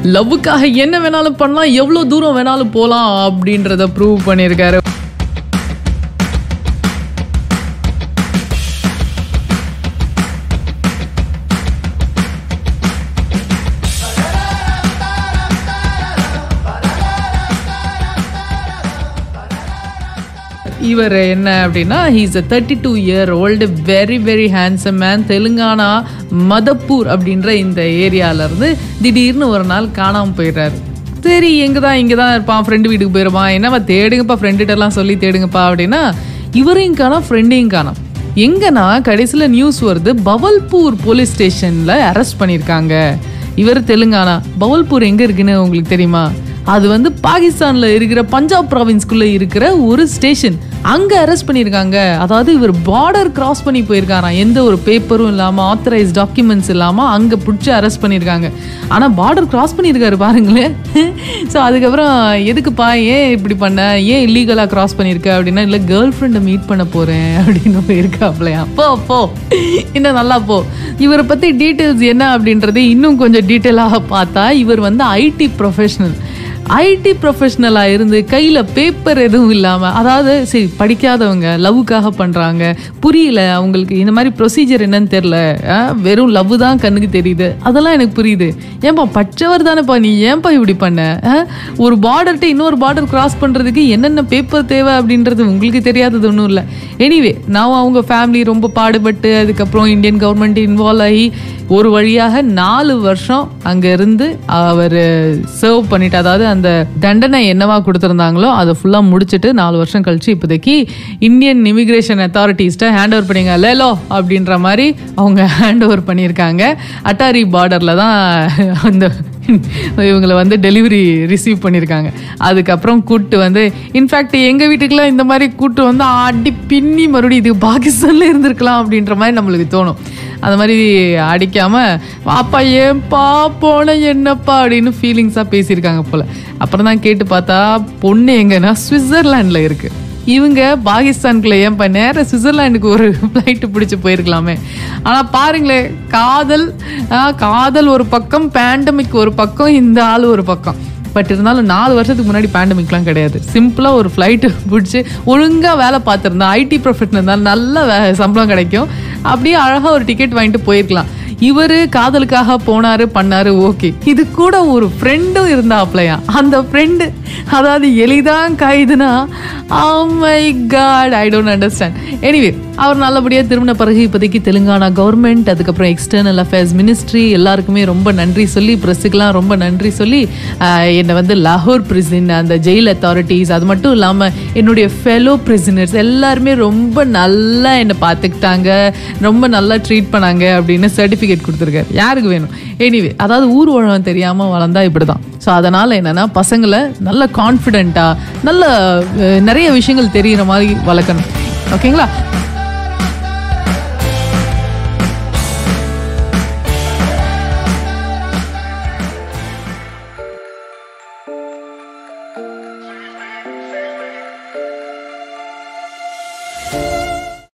லவ்வுக்காக என்ன வேணாலும் பண்ணலாம் எவ்வளோ தூரம் வேணாலும் போகலாம் அப்படின்றத ப்ரூவ் பண்ணியிருக்காரு இவர் என்ன அப்படின்னா he's a thirty two year old very very handsome man Telangana Madhapur அப்படின்ற இந்த ஏரியாவிலேருந்து திடீர்னு ஒரு நாள் காணாமல் போயிடுறாரு சரி எங்கே தான் இங்கே தான் இருப்பான் ஃப்ரெண்டு வீட்டுக்கு போயிருப்பான் என்னவா தேடுங்கப்பா ஃப்ரெண்டுகிட்டலாம் சொல்லி தேடுங்கப்பா அப்படின்னா இவரையும் காணோம் ஃப்ரெண்டையும் காணோம் எங்கன்னா கடைசியில் நியூஸ் வருது பவல்பூர் போலீஸ் ஸ்டேஷனில் அரெஸ்ட் பண்ணியிருக்காங்க இவர் தெலுங்கானா பவல்பூர் எங்கே இருக்குன்னு உங்களுக்கு தெரியுமா அது வந்து பாகிஸ்தானில் இருக்கிற பஞ்சாப் ப்ராவின்ஸ்குள்ளே இருக்கிற ஒரு ஸ்டேஷன் அங்கே அரெஸ்ட் பண்ணியிருக்காங்க அதாவது இவர் பார்டர் கிராஸ் பண்ணி போயிருக்காராம் எந்த ஒரு பேப்பரும் இல்லாமல் ஆத்தரைஸ் டாக்குமெண்ட்ஸ் இல்லாமல் அங்கே பிடிச்சி அரெஸ்ட் பண்ணியிருக்காங்க ஆனால் பார்டர் கிராஸ் பண்ணியிருக்காரு பாருங்களேன் ஸோ அதுக்கப்புறம் எதுக்குப்பா ஏன் இப்படி பண்ண ஏன் இல்லீகலாக கிராஸ் பண்ணியிருக்க அப்படின்னா இல்லை கேர்ள் ஃப்ரெண்டை மீட் பண்ண போகிறேன் அப்படின்னு போயிருக்காப்லையா போ போ இன்னும் நல்லா போ இவரை பற்றி டீட்டெயில்ஸ் என்ன அப்படின்றது இன்னும் கொஞ்சம் டீட்டெயிலாக பார்த்தா இவர் வந்து ஐடி ப்ரொஃபஷனல் ஐடி ப்ரொஃபஷ்னலாக இருந்து கையில் பேப்பர் எதுவும் இல்லாமல் அதாவது சரி படிக்காதவங்க லவ்வுக்காக பண்ணுறாங்க புரியல அவங்களுக்கு இந்த மாதிரி ப்ரொசீஜர் என்னன்னு தெரில வெறும் லவ் தான் கண்ணுக்கு தெரியுது அதெல்லாம் எனக்கு புரியுது ஏன்பா பச்சவர் தானேப்பா நீ ஏன்பா இப்படி பண்ண ஆ? ஒரு பார்டர்கிட்ட இன்னொரு பார்டர் கிராஸ் பண்ணுறதுக்கு என்னென்ன பேப்பர் தேவை அப்படின்றது உங்களுக்கு தெரியாதது ஒன்றும் இல்லை எனிவே நான் அவங்க ஃபேமிலி ரொம்ப பாடுபட்டு அதுக்கப்புறம் இந்தியன் கவர்மெண்ட் இன்வால்வ் ஆகி ஒரு வழியாக நாலு வருஷம் அங்கே இருந்து அவர் சர்வ் பண்ணிட்டு அதாவது அந்த தண்டனை என்னவா கொடுத்துருந்தாங்களோ அதை ஃபுல்லாக முடிச்சுட்டு நாலு வருஷம் கழிச்சு இப்போதைக்கு இந்தியன் இமிகிரேஷன் அத்தாரிட்டிஸ்ட்டை ஹேண்ட் ஓவர் பண்ணிங்க லேலோ அப்படின்ற மாதிரி அவங்க ஹேண்ட் ஓவர் பண்ணியிருக்காங்க அட்டாரி பார்டரில் தான் அந்த இவங்களை வந்து டெலிவரி ரிசீவ் பண்ணியிருக்காங்க அதுக்கப்புறம் கூட்டு வந்து இன்ஃபேக்ட் எங்கள் வீட்டுக்குலாம் இந்த மாதிரி கூட்டு வந்து அடி பின்னி மறுபடியும் இது பாகிஸ்தானில் இருந்திருக்கலாம் அப்படின்ற மாதிரி நம்மளுக்கு தோணும் அந்த மாதிரி அடிக்காமல் பாப்பா ஏன்பா போன என்னப்பா அப்படின்னு ஃபீலிங்ஸாக பேசியிருக்காங்க போல் அப்புறம் தான் கேட்டு பார்த்தா பொண்ணு எங்கன்னா சுவிட்சர்லாண்டில் இருக்குது இவங்க பாகிஸ்தானுக்குள்ள ஏன் இப்போ நேரம் சுவிட்சர்லாண்டுக்கு ஒரு ஃப்ளைட்டு பிடிச்சி போயிருக்கலாமே ஆனால் பாருங்களேன் காதல் ஆ, காதல் ஒரு பக்கம் பேண்டமிக் ஒரு பக்கம் இந்த ஆள் ஒரு பக்கம் பட் இருந்தாலும் நாலு வருஷத்துக்கு முன்னாடி பேண்டமிக்லாம் கிடையாது சிம்பிளாக ஒரு ஃப்ளைட்டு பிடிச்சி ஒழுங்காக வேலை பார்த்துருந்தா ஐடி ப்ரொஃபஷனல் இருந்தால் நல்ல வே- சம்பளம் கிடைக்கும் அப்படியே அழகாக ஒரு டிக்கெட் வாங்கிட்டு போயிருக்கலாம் இவர் காதலுக்காக போனாரு பண்ணாரு ஓகே இது கூட ஒரு ஃப்ரெண்டும் இருந்தாப்லையா அந்த ஃப்ரெண்டு அதாவது எளிதான் கைதுனா my god I don't understand anyway அவர் நல்லபடியாக திரும்பின பிறகு இப்போதைக்கு தெலுங்கானா கவர்மெண்ட் அதுக்கப்புறம் எக்ஸ்டர்னல் அஃபேர்ஸ் மினிஸ்ட்ரி எல்லாருக்குமே ரொம்ப நன்றி சொல்லி ப்ரெஸ்ஸுக்கெலாம் ரொம்ப நன்றி சொல்லி ஆஹ், என்னை வந்து லாகூர் பிரிசன் அந்த ஜெயில் அத்தாரிட்டிஸ் அது மட்டும் இல்லாமல் என்னுடைய ஃபெலோ பிரிசனர்ஸ் எல்லாருமே ரொம்ப நல்லா என்னை பார்த்துக்கிட்டாங்க ரொம்ப நல்லா ட்ரீட் பண்ணாங்க அப்படின்னு சர்டிஃபிகேட் கொடுத்துருக்காரு யாருக்கு வேணும் எனிவே அதாவது ஊர் உழவன் தெரியாமல் வளர்ந்தா இப்படி தான் ஸோ அதனால் என்னென்னா பசங்களை நல்ல கான்ஃபிடெண்ட்டாக நல்ல அஹ், நிறைய விஷயங்கள் தெரிகிற மாதிரி வளர்க்கணும் ஓகேங்களா